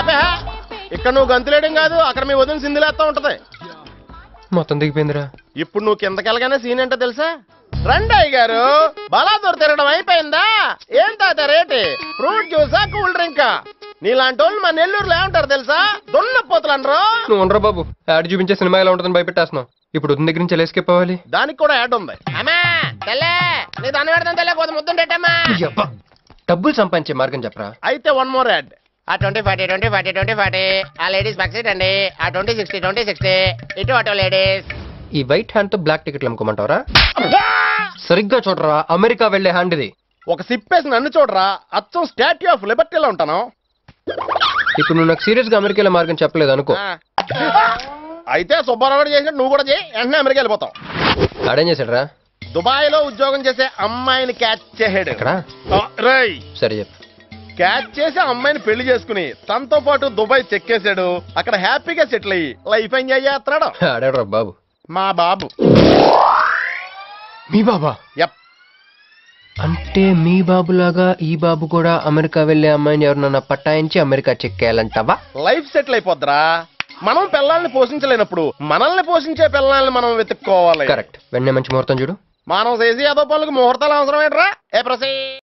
ఆపే ఇక్కడ నువ్వు గంతులేయడం కాదు అక్కడ మీ వదిన సింధులేస్తా ఉంటది మొత్తం దిగిపోయిందిరా ఇప్పుడు నువ్వు కిందకెళ్ళగానే సీన్ ఏంటో తెలుసా రండి అయ్య గారు బలాదూర్ తిరగడం అయిపోయిందా ఏం తాత రేటి ఫ్రూట్ జ్యూసా కూల్ డ్రింకా నీలాంటి వాళ్ళు మా నెల్లూరులో ఏమంటారు తెలుసా దున్నపోతులు అనరు నువ్వు ఉండరా బాబు యాడ్ చూపించే సినిమా ఎలా ఉంటుందని భయపెట్టేస్తున్నావు ఇప్పుడు వదిన దగ్గర నుంచి ఎలా escape అవ్వాలి దానికి కూడా యాడ్ ఉంది అమ్మా తెల్లే నీ దాన్ని పెడతాను తెల్లే కొద్ది ముద్దుండేటమ్మా యబ్బా. డబ్బులు సంపాదించే మార్గం చెప్పరా అయితే వన్ మోర్ యాడ్ ఆ twenty forty twenty forty twenty forty ఆ లేడీస్ బ్యాక్ సీట్ అండి ఆ ట్వంటీ సిక్స్టీ ట్వంటీ సిక్స్టీ ఇటు అటో లేడీస్ ఈ వైట్ హ్యాండ్ తో బ్లాక్ టికెట్లు అమ్ముకోమంటావరా సరిగ్గా చూడరా అమెరికా వెళ్లే హ్యాండ్ ఇది ఒక సిప్పేసి నన్ను చూడరా అచ్చం స్టాట్యూ ఆఫ్ లిబర్టీలో ఉంటాను ఇప్పుడు నువ్వు నాకు సీరియస్ గా అమెరికా వెళ్ళే మార్గం చెప్పలేదు అనుకో ఆ. అయితే సుబ్బారావు గారు చేసినట్టు నువ్వు కూడా చేయి వెంటనే అమెరికా వెళ్ళిపోతాం ఆడేం చేశాడరా దుబాయ్ లో ఉద్యోగం చేసే అమ్మాయిని క్యాచ్ చేసాడు ఎక్కడ రై సరే చెప్పు క్యాచ్ చేసి ఆ అమ్మాయిని పెళ్లి చేసుకుని తనతో పాటు దుబాయ్ చెక్కేశాడు అక్కడ హ్యాపీగా సెటిల్ అయ్యి లైఫ్ ఎంజాయ్ చేస్తున్నాడు ఆడాడురా బాబు మా బాబు మీ బాబా యప్ అంటే మీ బాబులాగా ఈ బాబు కూడా అమెరికా వెళ్లే అమ్మాయిని ఎవరినన్నా పట్టాయించి అమెరికా చెక్కేయాలంటావా లైఫ్ సెటిల్ అయిపోద్దిరా మనం పిల్లల్ని పోషించలేనప్పుడు మనల్ని పోషించే పిల్లల్ని మనం వెతుక్కోవాలి కరెక్ట్ వెంటనే మంచి ముహూర్తం చూడు మనం చేసి ఏదో పనులకు ముహూర్తాలు అవసరం ఏంట్రా ఏ ప్రసీ